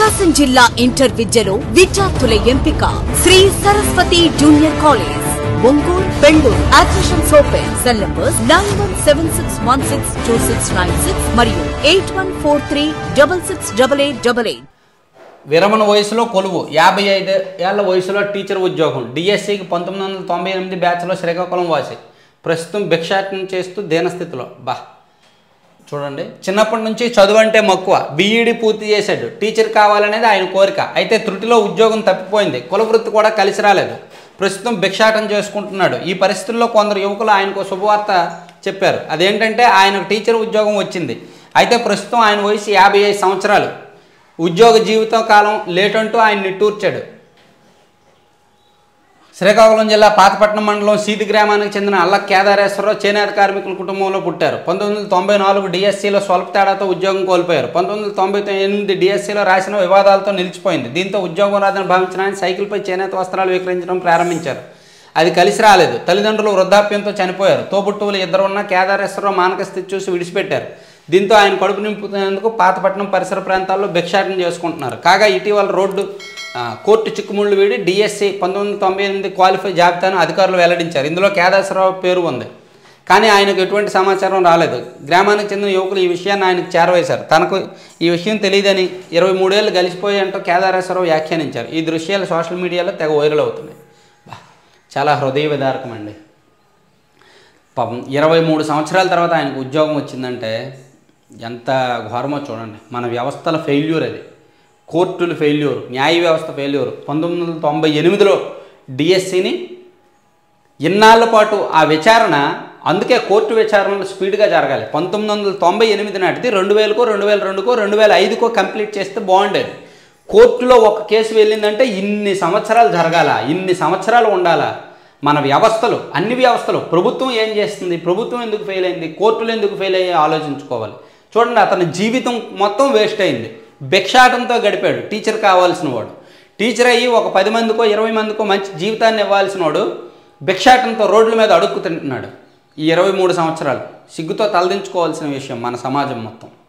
ప్రకాశం జిల్లా ఇంటర్ విద్యలో విద్యార్థుల ఎంపిక Sri Saraswati junior college Ongole Bengaluru admissions open cell numbers nine one seven six one six two six nine six మరియు eight one four three double six double eight double eight విరమణ వయసులో కొలువు యాభై ఐదు ఏళ్ల వయసులో టీచర్ ఉద్యోగం డిఎస్సికి పంతొమ్మిది వందల తొంభై ఎనిమిది బ్యాచ్లో శ్రీకాకుళం వాసి ప్రస్తుతం భిక్షాటన చేస్తూ దీనస్థితిలో బా చూడండి చిన్నప్పటి నుంచి చదువు అంటే మక్కువ బీఈడి పూర్తి చేశాడు టీచర్ కావాలనేది ఆయన కోరిక అయితే త్రుటిలో ఉద్యోగం తప్పిపోయింది కులవృత్తి కూడా కలిసి రాలేదు ప్రస్తుతం భిక్షాటం చేసుకుంటున్నాడు ఈ పరిస్థితుల్లో కొందరు యువకులు ఆయనకు శుభవార్త చెప్పారు అదేంటంటే ఆయనకు టీచర్ ఉద్యోగం వచ్చింది అయితే ప్రస్తుతం ఆయన వయసు యాభై ఐదు సంవత్సరాలు ఉద్యోగ జీవితం కాలం లేటంటూ ఆయన నిట్టూర్చాడు శ్రీకాకుళం జిల్లా పాతపట్నం మండలం సీతి గ్రామానికి చెందిన అల్ల కేదారేశ్వరరావు చేనేత కార్మికుల కుటుంబంలో పుట్టారు పంతొమ్మిది వందల తొంభై నాలుగు డిఎస్సీలో స్వల్ప తేడాతో ఉద్యోగం కోల్పోయారు పంతొమ్మిది వందల తొంభై ఎనిమిది డిఎస్సీలో రాసిన వివాదాలతో నిలిచిపోయింది దీంతో ఉద్యోగం రాదని భావించిన ఆయన సైకిల్పై చేనేత వస్త్రాలు విక్రయించడం ప్రారంభించారు అది కలిసి రాలేదు తల్లిదండ్రులు వృద్ధాప్యంతో చనిపోయారు తోబుట్టువులు ఇద్దరు ఉన్న కేదారేశ్వరరావు మానక స్థితి చూసి విడిచిపెట్టారు దీంతో ఆయన కడుపు నింపుతున్నందుకు పాతపట్నం పరిసర ప్రాంతాల్లో భిక్షాటన చేసుకుంటున్నారు కాగా ఇటీవల రోడ్డు ఆ, కోర్టు చిక్కుముళ్ళు వీడి డిఎస్సి పంతొమ్మిది వందల తొంభై ఎనిమిది క్వాలిఫై జాబితాను అధికారులు వెల్లడించారు ఇందులో కేదాశ్వరరావు పేరు ఉంది కానీ ఆయనకు ఎటువంటి సమాచారం రాలేదు గ్రామానికి చెందిన యువకులు ఈ విషయాన్ని ఆయనకు చేరవేశారు తనకు ఈ విషయం తెలియదని ఇరవై మూడేళ్ళు గలిసిపోయి అంటూ కేదారేశ్వరరావు వ్యాఖ్యానించారు ఈ దృశ్యాలు సోషల్ మీడియాలో తెగ వైరల్ అవుతున్నాయి బా, చాలా హృదయ విదారకం అండి పాపం ఇరవై మూడు సంవత్సరాల తర్వాత ఆయనకు ఉద్యోగం వచ్చిందంటే ఎంత ఘోరమో చూడండి మన వ్యవస్థల ఫెయిల్యూర్ అది కోర్టులు ఫెయిల్యూర్ న్యాయ వ్యవస్థ ఫెయిల్యూర్ పంతొమ్మిది వందల తొంభై ఎనిమిదిలో డిఎస్సిని ఇన్నాళ్ళ పాటు ఆ విచారణ అందుకే కోర్టు విచారణలు స్పీడ్గా జరగాలి పంతొమ్మిది వందల తొంభై ఎనిమిది నాటిది రెండు వేలకో రెండు వేల రెండుకో రెండు వేల ఐదుకో కంప్లీట్ చేస్తే బాగుండేది కోర్టులో ఒక కేసు వెళ్ళిందంటే ఇన్ని సంవత్సరాలు జరగాల ఇన్ని సంవత్సరాలు ఉండాలా మన వ్యవస్థలు అన్ని వ్యవస్థలు ప్రభుత్వం ఏం చేస్తుంది ప్రభుత్వం ఎందుకు ఫెయిల్ అయింది కోర్టులు ఎందుకు ఫెయిల్ అయ్యి ఆలోచించుకోవాలి చూడండి అతని జీవితం మొత్తం వేస్ట్ అయింది భిక్షాటంతో గడిపాడు టీచర్ కావాల్సిన వాడు టీచర్ అయ్యి ఒక పది మందికో ఇరవై మందికో మంచి జీవితాన్ని ఇవ్వాల్సిన వాడు భిక్షాటంతో రోడ్ల మీద అడుక్కు తింటున్నాడు ఈ ఇరవై మూడు సంవత్సరాలు సిగ్గుతో తలదించుకోవాల్సిన విషయం మన సమాజం మొత్తం